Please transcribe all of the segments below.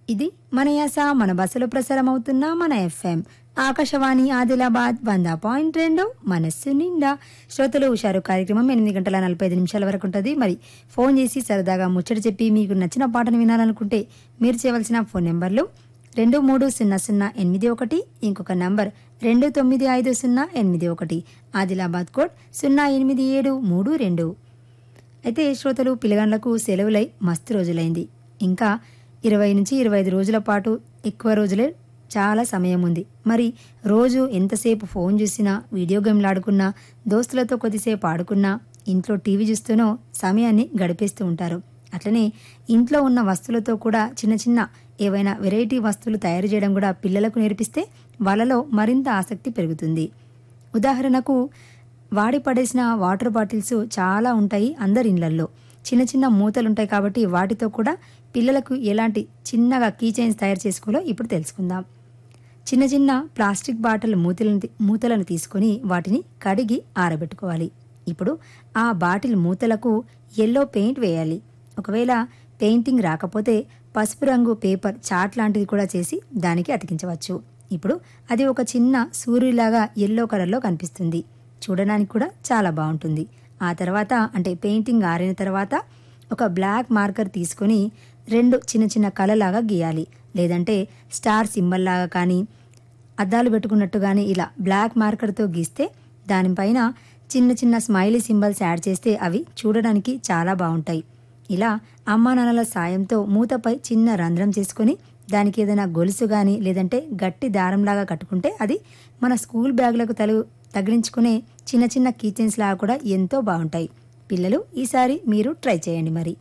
ఇది మన యాస మన బస్సులో ప్రసారం అవుతున్న మన ఎఫ్ఎం ఆకాశవాణి ఆదిలాబాద్ వంద పాయింట్ రెండు మనస్సు నిండా శ్రోతలు హుషారు కార్యక్రమం ఎనిమిది గంటల నలభై ఐదు నిమిషాల వరకు ఉంటుంది మరి ఫోన్ చేసి సరదాగా ముచ్చట చెప్పి మీకు నచ్చిన పాటను వినాలనుకుంటే మీరు చేయవలసిన ఫోన్ నెంబర్లు రెండు మూడు సున్నా సున్నా ఎనిమిది ఒకటి ఇంకొక నంబర్ రెండు తొమ్మిది ఐదు సున్నా ఎనిమిది ఒకటి ఆదిలాబాద్ కోడ్ సున్నా ఎనిమిది ఏడు మూడు రెండు అయితే శ్రోతలు పిల్లగాండ్లకు సెలవులై మస్తు రోజులైంది ఇంకా ఇరవై నుంచి ఇరవై ఐదు రోజుల పాటు ఎక్కువ రోజులే చాలా సమయం ఉంది మరి రోజు ఎంతసేపు ఫోన్ చూసినా వీడియో గేమ్లు ఆడుకున్నా దోస్తులతో కొద్దిసేపు ఆడుకున్నా ఇంట్లో టీవీ చూస్తూనో సమయాన్ని గడిపేస్తూ ఉంటారు అట్లనే ఇంట్లో ఉన్న వస్తువులతో కూడా చిన్న చిన్న ఏవైనా వెరైటీ వస్తువులు తయారు చేయడం కూడా పిల్లలకు నేర్పిస్తే వాళ్ళలో మరింత ఆసక్తి పెరుగుతుంది ఉదాహరణకు వాడి పడేసిన వాటర్ బాటిల్స్ చాలా ఉంటాయి అందరి ఇళ్లల్లో చిన్న చిన్న మూతలు ఉంటాయి కాబట్టి వాటితో కూడా పిల్లలకు ఎలాంటి చిన్నగా కీ చైన్స్ తయారు చేసుకోవాలో ఇప్పుడు తెలుసుకుందాం చిన్న చిన్న ప్లాస్టిక్ బాటిల్ మూతలను మూతలను తీసుకొని వాటిని కడిగి ఆరబెట్టుకోవాలి ఇప్పుడు ఆ బాటిల్ మూతలకు ఎల్లో పెయింట్ వేయాలి ఒకవేళ పెయింటింగ్ రాకపోతే పసుపు రంగు పేపర్ చాట్ లాంటిది కూడా చేసి దానికి అతికించవచ్చు ఇప్పుడు అది ఒక చిన్న సూర్యులాగా ఎల్లో కలర్లో కనిపిస్తుంది చూడడానికి కూడా చాలా బాగుంటుంది ఆ తర్వాత అంటే పెయింటింగ్ ఆరిన తర్వాత ఒక బ్లాక్ మార్కర్ తీసుకొని రెండు చిన్న చిన్న కళలాగా గీయాలి లేదంటే స్టార్ సింబల్ లాగా కానీ అద్దాలు పెట్టుకున్నట్టు కానీ ఇలా బ్లాక్ మార్కర్తో గీస్తే దానిపైన చిన్న చిన్న స్మైలీ సింబల్స్ యాడ్ చేస్తే అవి చూడడానికి చాలా బాగుంటాయి ఇలా అమ్మా నాన్నల సాయంతో మూతపై చిన్న రంధ్రం చేసుకొని దానికి ఏదైనా గొలుసు కానీ లేదంటే గట్టి దారంలాగా కట్టుకుంటే అది మన స్కూల్ బ్యాగులకు తలు తగిలించుకునే చిన్న చిన్న కీచెన్స్ లాగా కూడా ఎంతో బాగుంటాయి పిల్లలు ఈసారి మీరు ట్రై చేయండి మరి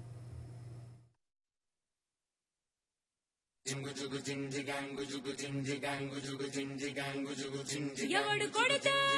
ఎవడు కొడితే